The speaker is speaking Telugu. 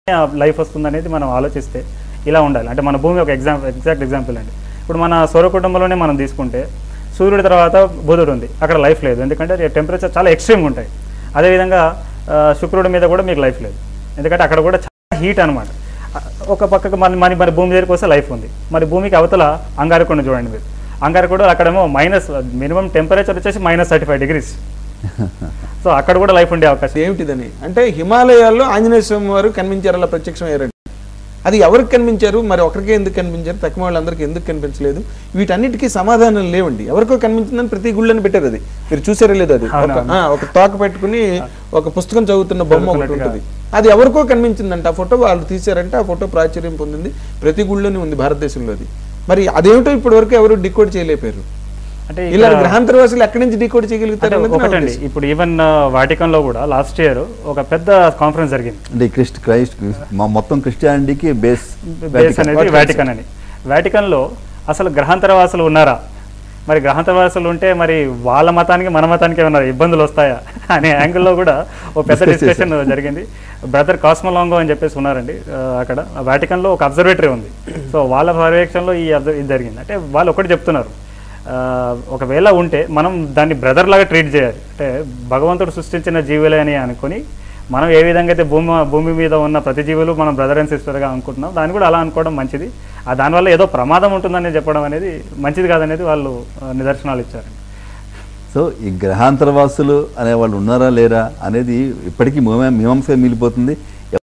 లైఫ్ వస్తుంది అనేది మనం ఆలోచిస్తే ఇలా ఉండాలి అంటే మన భూమి ఒక ఎగ్జాంపుల్ ఎగ్జాక్ట్ ఎగ్జాంపుల్ అండి ఇప్పుడు మన సౌర కుటుంబంలోనే మనం తీసుకుంటే సూర్యుడి తర్వాత బుధుడు ఉంది అక్కడ లైఫ్ లేదు ఎందుకంటే టెంపరేచర్ చాలా ఎక్స్ట్రీమ్గా ఉంటాయి అదేవిధంగా ఆ, శుక్రుడి మీద కూడా మీకు లైఫ్ లేదు ఎందుకంటే అక్కడ కూడా చాలా హీట్ అనమాట ఒక పక్కకు మన మన మన భూమి దగ్గరికి వస్తే లైఫ్ ఉంది మరి భూమికి అవతల అంగారకుడిని చూడండి మీరు అంగారకుడు అక్కడేమో మైనస్ మినిమం టెంపరేచర్ వచ్చేసి minus thirty five degrees so అక్కడ కూడా లైఫ్ ఉండే అవకాశం ఏమిటిదని అంటే హిమాలయాల్లో ఆంజనేయ స్వామి వారు కనిపించారు అలా ప్రత్యక్షమయ్యారండి అది ఎవరికి కనిపించారు మరి ఒకరికే ఎందుకు కనిపించారు తక్కువ వాళ్ళందరికీ ఎందుకు కనిపించలేదు వీటన్నిటికీ సమాధానం లేవండి ఎవరికో కనిపించిందని ప్రతి గుళ్ళని పెట్టారు అది మీరు చూసారో లేదు అది ఒక అవునవును. ఆ, ఒక తోక పెట్టుకుని ఒక పుస్తకం చదువుతున్న బొమ్మ ఒకటి చదువుతున్నట్టుగా. ఉంటుంది అది ఎవరికో కనిపించిందంట ఆ ఫోటో వాళ్ళు తీశారంటే ఆ ఫోటో ప్రాచుర్యం పొందింది ప్రతి గుళ్ళోని ఉంది భారతదేశంలో అది మరి అదేమిటో ఇప్పటి వరకు ఎవరు డికోడ్ చేయలేపారు అంటే ఇలా ఇక్కడ- గ్రహాంతరవాసులు ఎక్కడి నుంచి డికోడ్ అంటే చేయగలుగుతారు అన్నది నా ఒకటండి ఉద్దేశం. ఇప్పుడు ఈవెన్ వాటికన్ లో కూడా లాస్ట్ ఇయర్ ఒక పెద్ద కాన్ఫరెన్స్ జరిగింది అంటే క్రిస్ట్ క్రైస్ట్ మా మొత్తం క్రిస్టియానిటీకి బేస్ బేస్ అనేది వాటికన్ అని వాటికన్ లో అసలు గ్రహాంతరవాసులు ఉన్నారా మరి గ్రహాంతరవాసులు ఉంటే మరి వాళ్ళ మతానికి మన మతానికి ఏమైనా ఇబ్బందులు వస్తాయా అనే యాంగిల్లో కూడా ఒక పెద్ద Discuss డిస్కషన్ జరిగింది బ్రదర్ కాస్మోలాంగో అని చెప్పేసి ఉన్నారండి ఆ, అక్కడ వాటికన్ లో ఒక అబ్జర్వేటరీ ఉంది సో వాళ్ళ పర్యవేక్షణలో ఈ అబ్జర్ ఇది జరిగింది అంటే వాళ్ళు ఒకటి చెప్తున్నారు ఆ, ఒకవేళ ఉంటే మనం దాన్ని బ్రదర్ లాగా ట్రీట్ చేయాలి అంటే భగవంతుడు సృష్టించిన జీవులే అని అనుకొని మనం ఏ విధంగా అయితే భూమి భూమి మీద ఉన్న ప్రతి జీవులు మనం బ్రదర్ అండ్ సిస్టర్గా అనుకుంటున్నాం దాన్ని కూడా అలా అనుకోవడం మంచిది ఆ దానివల్ల ఏదో ప్రమాదం ఉంటుందని చెప్పడం అనేది మంచిది కాదనేది వాళ్ళు ఆ, నిదర్శనాలు ఇచ్చారు సో ఈ గ్రహాంతరవాసులు అనేవాళ్ళు ఉన్నారా లేరా అనేది ఇప్పటికీ మీమా- మీమాంసగా మిగిలిపోతుంది